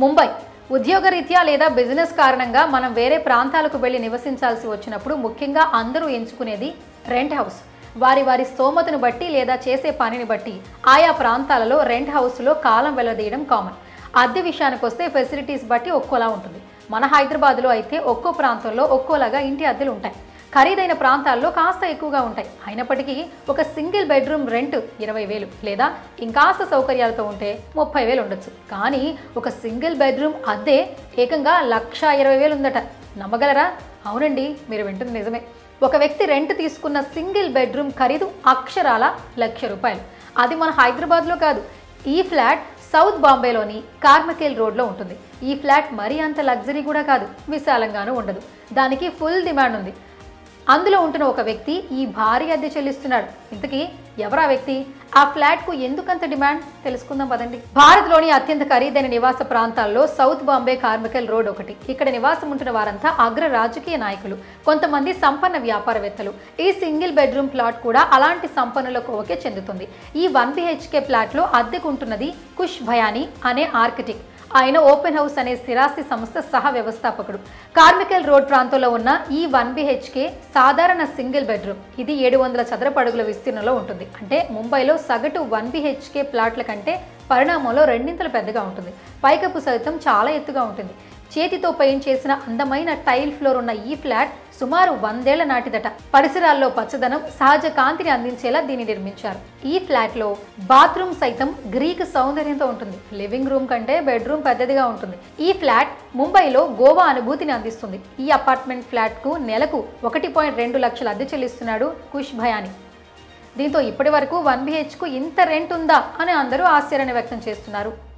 ముంబై ఉద్యోగరీత్యా లేదా బిజినెస్ కారణంగా మనం వేరే ప్రాంతాలకు వెళ్ళి నివసించాల్సి వచ్చినప్పుడు ముఖ్యంగా అందరూ ఎంచుకునేది రెంట్ హౌస్ వారి వారి స్తోమతను బట్టి లేదా చేసే పనిని బట్టి ఆయా ప్రాంతాలలో రెంట్ హౌస్లో కాలం వెల్లదీయడం కామన్ అద్దె విషయానికి వస్తే ఫెసిలిటీస్ బట్టి ఒక్కోలా ఉంటుంది మన హైదరాబాద్లో అయితే ఒక్కో ప్రాంతంలో ఒక్కోలాగా ఇంటి అద్దెలు ఉంటాయి ఖరీదైన ప్రాంతాల్లో కాస్త ఎక్కువగా ఉంటాయి అయినప్పటికీ ఒక సింగిల్ బెడ్రూమ్ రెంట్ ఇరవై వేలు లేదా ఇంకాస్త సౌకర్యాలతో ఉంటే ముప్పై వేలు ఉండొచ్చు కానీ ఒక సింగిల్ బెడ్రూమ్ అద్దె ఏకంగా లక్ష ఇరవై వేలు ఉందట నమ్మగలరా అవునండి మీరు వింటుంది నిజమే ఒక వ్యక్తి రెంట్ తీసుకున్న సింగిల్ బెడ్రూమ్ ఖరీదు అక్షరాల లక్ష రూపాయలు అది మన హైదరాబాద్లో కాదు ఈ ఫ్లాట్ సౌత్ బాంబేలోని కార్మకేల్ రోడ్లో ఉంటుంది ఈ ఫ్లాట్ మరీ అంత లగ్జరీ కూడా కాదు విశాలంగానూ ఉండదు దానికి ఫుల్ డిమాండ్ ఉంది అందులో ఉంటున్న ఒక వ్యక్తి ఈ భారీ అద్దె చెల్లిస్తున్నాడు ఇంతకీ ఎవరా వ్యక్తి ఆ ఫ్లాట్కు ఎందుకంత డిమాండ్ తెలుసుకుందాం పదండి భారత్లోని అత్యంత ఖరీదైన నివాస ప్రాంతాల్లో సౌత్ బాంబే కార్మికల్ రోడ్ ఒకటి ఇక్కడ నివాసం ఉంటున్న వారంతా అగ్ర రాజకీయ నాయకులు కొంతమంది సంపన్న వ్యాపారవేత్తలు ఈ సింగిల్ బెడ్రూమ్ ప్లాట్ కూడా అలాంటి సంపన్నుల కోవకే చెందుతుంది ఈ వన్ బిహెచ్కే ప్లాట్లో అద్దెకుంటున్నది కుష్ భయానీ అనే ఆర్కిటెక్ట్ ఆయన ఓపెన్ హౌస్ అనే స్థిరాస్తి సంస్థ సహ వ్యవస్థాపకుడు కార్మికల్ రోడ్ ప్రాంతంలో ఉన్న ఈ వన్ బిహెచ్కే సాధారణ సింగిల్ బెడ్రూమ్ ఇది ఏడు వందల చదరపు అడుగుల విస్తీర్ణంలో ఉంటుంది అంటే ముంబైలో సగటు వన్ బిహెచ్కే ప్లాట్ల కంటే పరిణామంలో రెండింతలు పెద్దగా ఉంటుంది పైకప్పు సైతం చాలా ఎత్తుగా ఉంటుంది చేతితో పెయింట్ చేసిన అందమైన టైల్ ఫ్లోర్ ఉన్న ఈ ఫ్లాట్ సుమారు వందేళ్ల నాటిదట పరిసరాల్లో పచ్చదనం సహజ కాంతిని అందించేలా దీన్ని నిర్మించారు ఈ ఫ్లాట్లో బాత్రూమ్ సైతం గ్రీక్ సౌందర్యంతో ఉంటుంది లివింగ్ రూమ్ కంటే బెడ్రూమ్ పెద్దదిగా ఉంటుంది ఈ ఫ్లాట్ ముంబైలో గోవా అనుభూతిని అందిస్తుంది ఈ అపార్ట్మెంట్ ఫ్లాట్కు నెలకు ఒకటి పాయింట్ రెండు లక్షల అద్దె చెల్లిస్తున్నాడు కుష్ భయాని దీంతో ఇప్పటి వరకు వన్ బిహెచ్కు ఇంత రెంట్ ఉందా అని అందరూ ఆశ్చర్యాన్ని వ్యక్తం చేస్తున్నారు